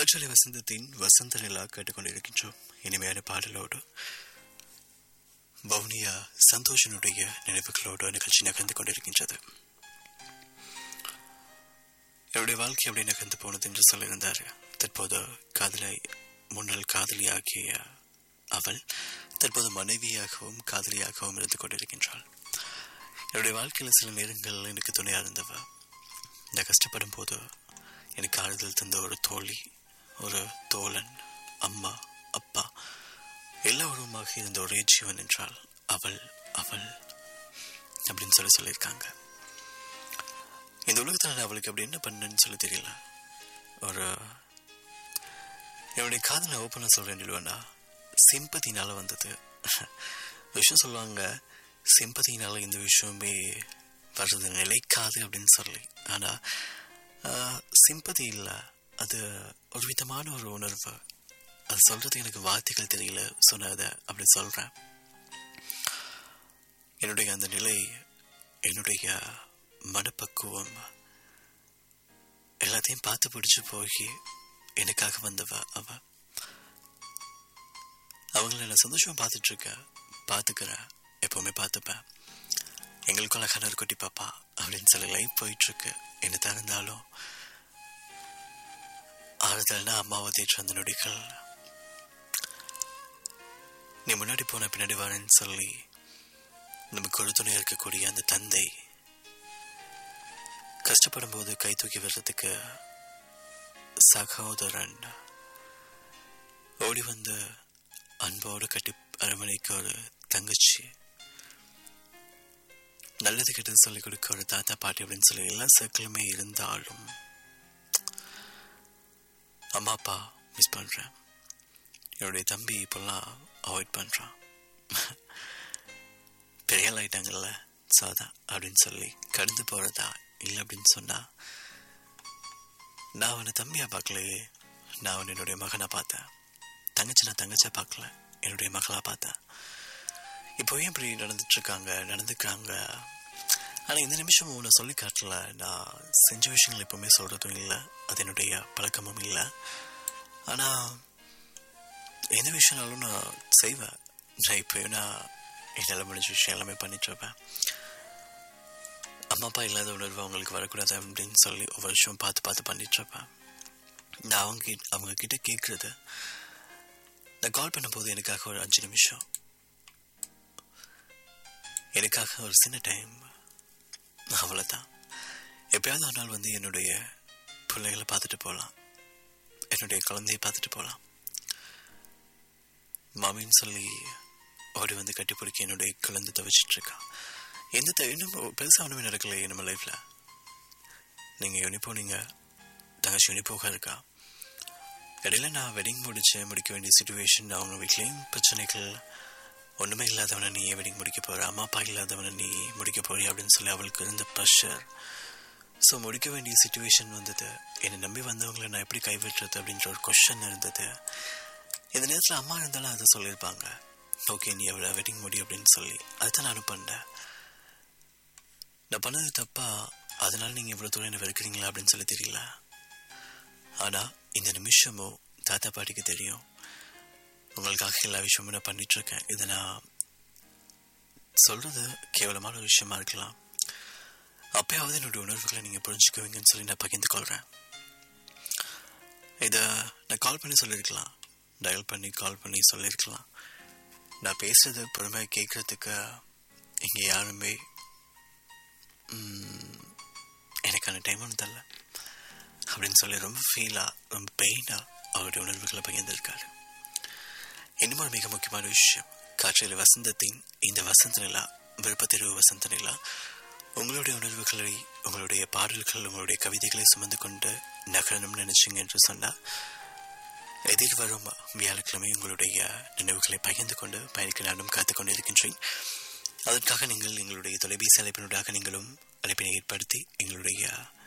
காற்றலை வசந்தத்தின் வசந்த நிலா கேட்டுக்கொண்டிருக்கின்றோம் இனிமையான பாடலோடு வவுனியா சந்தோஷனுடைய நினைவுகளோடு நிகழ்ச்சி நகர்ந்து கொண்டிருக்கின்றது என்னுடைய வாழ்க்கை எப்படி நகர்ந்து போனது என்று சொல்லியிருந்தார் தற்போது காதலை முன்னாள் காதலியாகிய அவள் தற்போது மனைவியாகவும் காதலியாகவும் இருந்து கொண்டிருக்கின்றாள் என்னுடைய வாழ்க்கையில் சில நேரங்கள் எனக்கு துணையாக இருந்தவ நான் கஷ்டப்படும் போது எனக்கு ஆறுதல் தந்த ஒரு தோழி ஒரு தோழன் அம்மா அப்பா எல்லோருமாக இருந்த ஒரே ஜீவன் என்றால் அவள் அவள் அப்படின்னு சொல்லி சொல்லியிருக்காங்க இந்த உலகத்தில் நான் அவளுக்கு அப்படி என்ன பண்ணேன்னு சொல்லி தெரியல ஒரு என்னுடைய காதலை ஓப்பனாக சொல்கிறேன் இல்லைன்னா சிம்பத்தினால வந்தது விஷயம் சொல்லுவாங்க சிம்பத்தினால இந்த விஷயமே வர்றது நிலைக்காது அப்படின்னு சொல்லி ஆனால் சிம்பதி இல்லை அது ஒரு விதமான ஒரு உணர்வு அது சொல்றது எனக்கு வார்த்தைகள் தெரியல சொன்னதை அப்படி சொல்றேன் என்னுடைய அந்த நிலை என்னுடைய மனப்பக்குவம் எல்லாத்தையும் பார்த்து பிடிச்சு போய் எனக்காக வந்தவ அவ அவங்கள நான் சந்தோஷமா பார்த்துட்டு இருக்கேன் பார்த்துக்கிறேன் எப்பவுமே பார்த்துப்பேன் எங்களுக்கும் அழகான ஒரு குட்டி பாப்பா அப்படின்னு சொல்லி லைஃப் போயிட்டு இருக்கு என்ன திறந்தாலும் ஆறுதல்னா அம்மாவை தேற்று அந்த நொடிகள் நீ முன்னாடி போன பின்னாடி வரேன்னு சொல்லி நமக்கு ஒரு துணை இருக்கக்கூடிய அந்த தந்தை கஷ்டப்படும் போது கை தூக்கி வர்றதுக்கு சகோதரன் ஓடி வந்து அன்போடு கட்டி அரவணைக்க ஒரு தங்கச்சி நல்லது கெட்டது சொல்லிக் கொடுக்க ஒரு தாத்தா பாட்டி அப்படின்னு சொல்லி எல்லா சர்க்கிளுமே இருந்தாலும் அம்மா அப்பா மிஸ் பண்ணுறேன் என்னுடைய தம்பி இப்போல்லாம் அவாய்ட் பண்ணுறான் பெரிய ஆயிட்டாங்கல்ல சாதா அப்படின்னு சொல்லி கடந்து போகிறதா இல்லை அப்படின்னு சொன்னால் நான் அவனை தம்பியாக பார்க்கலையே நான் அவன் என்னுடைய மகனை பார்த்தேன் தங்கச்சி நான் தங்கச்சியாக பார்க்கல என்னுடைய மகளாக பார்த்தேன் இப்போ ஏன் இப்படி நடந்துட்டுருக்காங்க நடந்துக்கிறாங்க ஆனால் இந்த நிமிஷம் உன்னை சொல்லி காட்டல நான் செஞ்ச விஷயங்கள் எப்பவுமே சொல்கிறதும் இல்லை அது என்னுடைய பழக்கமும் இல்லை ஆனால் எந்த விஷயம்னாலும் நான் செய்வேன் நான் இப்போ நான் என்னால் முடிஞ்ச விஷயம் எல்லாமே பண்ணிட்டுருப்பேன் அம்மா அப்பா இல்லாத உணர்வு அவங்களுக்கு வரக்கூடாது அப்படின்னு சொல்லி ஒவ்வொரு விஷயம் பார்த்து பார்த்து பண்ணிட்டுருப்பேன் நான் அவங்க அவங்க கிட்ட கேட்குறது நான் கால் பண்ணும்போது எனக்காக ஒரு அஞ்சு நிமிஷம் எனக்காக ஒரு சின்ன டைம் அவ்வளோதான் எப்பயாவது ஒரு நாள் வந்து என்னுடைய பிள்ளைகளை பார்த்துட்டு போகலாம் என்னுடைய குழந்தைய பார்த்துட்டு போகலாம் மாமின்னு சொல்லி ஓடி வந்து கட்டி பிடிக்க என்னுடைய குழந்தை தவிச்சிட்டு இருக்கான் எந்த த இன்னும் பெருசாக ஒன்றுமே நடக்கலையே நம்ம லைஃப்பில் நீங்கள் யூனி போனீங்க தங்கச்சி யூனி போக இருக்கா இடையில நான் வெட்டிங் முடிச்சு முடிக்க வேண்டிய சுச்சுவேஷன் அவங்க வீட்லேயும் பிரச்சனைகள் ஒன்றுமே இல்லாதவனை நீ வெட்டிங் முடிக்க போகிற அம்மா அப்பா இல்லாதவனை நீ முடிக்க போறிய அப்படின்னு சொல்லி அவளுக்கு இருந்த ப்ரெஷர் ஸோ முடிக்க வேண்டிய சுச்சுவேஷன் வந்தது என்னை நம்பி வந்தவங்களை நான் எப்படி கைவிட்டுறது அப்படின்ற ஒரு கொஷன் இருந்தது இந்த நேரத்தில் அம்மா இருந்தாலும் அதை சொல்லியிருப்பாங்க ஓகே நீ எவ்வளோ வெட்டிங் முடி அப்படின்னு சொல்லி அதுதான் நானும் பண்ணேன் நான் பண்ணது தப்பா அதனால நீங்கள் இவ்வளோ தூரம் என்ன வெறுக்கிறீங்களா அப்படின்னு சொல்லி தெரியல ஆனால் இந்த நிமிஷமோ தாத்தா பாட்டிக்கு தெரியும் உங்களுக்காக எல்லா விஷயமும் நான் பண்ணிட்டுருக்கேன் இதை நான் சொல்கிறது கேவலமான ஒரு விஷயமா இருக்கலாம் அப்பயாவது என்னுடைய உணர்வுகளை நீங்கள் புரிஞ்சுக்குவீங்கன்னு சொல்லி நான் பகிர்ந்து கொள்கிறேன் இதை நான் கால் பண்ணி சொல்லியிருக்கலாம் டயல் பண்ணி கால் பண்ணி சொல்லியிருக்கலாம் நான் பேசுறது பொறுமையாக கேட்குறதுக்கு இங்கே யாருமே எனக்கான டைம் ஒன்றும் தரல அப்படின்னு சொல்லி ரொம்ப ஃபீலாக ரொம்ப பெயினாக அவருடைய உணர்வுகளை பகிர்ந்திருக்காரு இன்னும் ஒரு மிக முக்கியமான விஷயம் காற்றில் வசந்தத்தின் இந்த வசந்த நிலா விருப்பத்தெருவு வசந்த நிலா உங்களுடைய உணர்வுகளை உங்களுடைய பாடல்கள் உங்களுடைய கவிதைகளை சுமந்து கொண்டு நகரணும்னு நினைச்சிங்க என்று சொன்னால் எதிர்வரும் வியாழக்கிழமை உங்களுடைய நினைவுகளை பகிர்ந்து கொண்டு பயணிக்க நானும் காத்துக் கொண்டிருக்கின்றேன் அதற்காக நீங்கள் எங்களுடைய தொலைபேசி அழைப்பினூடாக நீங்களும் அழைப்பினை ஏற்படுத்தி எங்களுடைய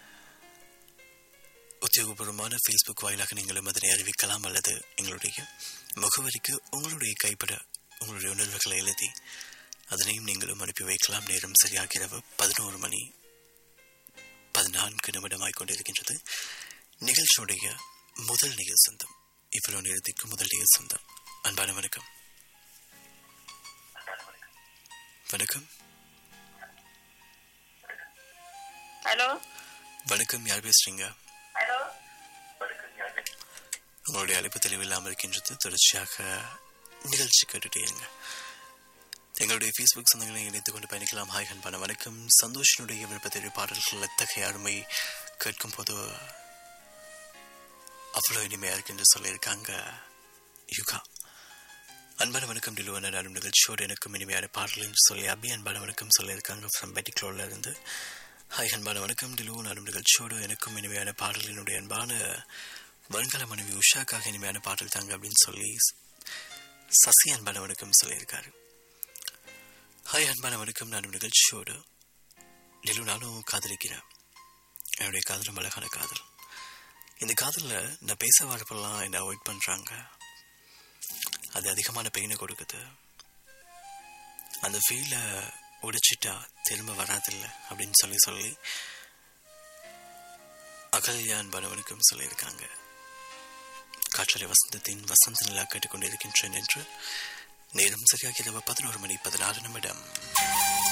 உத்தியோகபூர்வமான ஃபேஸ்புக் வாயிலாக நீங்களும் அதனை அறிவிக்கலாம் அல்லது எங்களுடைய முகவரிக்கு உங்களுடைய கைப்பட உங்களுடைய உணர்வுகளை எழுதி அதனையும் நீங்களும் அனுப்பி வைக்கலாம் நேரம் சரியாக இரவு பதினோரு மணி பதினான்கு நிமிடமாய் கொண்டிருக்கின்றது நிகழ்ச்சியுடைய முதல் நேய சொந்தம் இவ்வளவு நேரத்திற்கு முதல் நேய சொந்தம் அன்பான வணக்கம் வணக்கம் ஹலோ வணக்கம் யார் பேசுறீங்க ஹலோ உங்களுடைய அழைப்பு தெளிவில்லாமல் இருக்கின்றது தொடர்ச்சியாக நிகழ்ச்சி கேட்டுட்டே இருங்க எங்களுடைய ஃபேஸ்புக் சொந்தங்களை இணைத்துக் கொண்டு பயணிக்கலாம் ஹாய் அன்பான வணக்கம் சந்தோஷனுடைய விருப்பத்திலே பாடல்கள் எத்தகைய அருமை கேட்கும் போது அவ்வளோ இனிமையா இருக்கு என்று சொல்லியிருக்காங்க யுகா அன்பான வணக்கம் டிலுவனர் அரும் நிகழ்ச்சியோடு எனக்கும் இனிமையான பாடல் என்று சொல்லி அபி அன்பான வணக்கம் சொல்லியிருக்காங்க ஃப்ரம் பெட்டிக்ளோர்ல இருந்து ஹாய் அன்பான வணக்கம் டிலுவன் அரும் நிகழ்ச்சியோடு எனக்கும் இனிமையான பாடல் என்னுடைய அன்பான வருங்கால மனைவி உஷாக்காக இனிமையான பாடல் தாங்க அப்படின்னு சொல்லி சசி அன்பான வணக்கம் சொல்லியிருக்காரு ஹாய் அன்பான வணக்கம் நான் நிகழ்ச்சியோடு லிலு நானும் காதலிக்கிறேன் என்னுடைய காதலும் அழகான காதல் இந்த காதலில் நான் பேச வரப்பெல்லாம் என்னை அவாய்ட் பண்ணுறாங்க அது அதிகமான பெயினை கொடுக்குது அந்த ஃபீலை உடைச்சிட்டா திரும்ப வராதில்லை அப்படின்னு சொல்லி சொல்லி அகல்யா அன்பனவனுக்கும் சொல்லியிருக்காங்க காற்றலை வசந்தத்தின் வசந்த நிலா கேட்டுக்கொண்டிருக்கின்றேன் என்று நேரம் சரியாக இரவு பதினோரு மணி பதினாறு நிமிடம்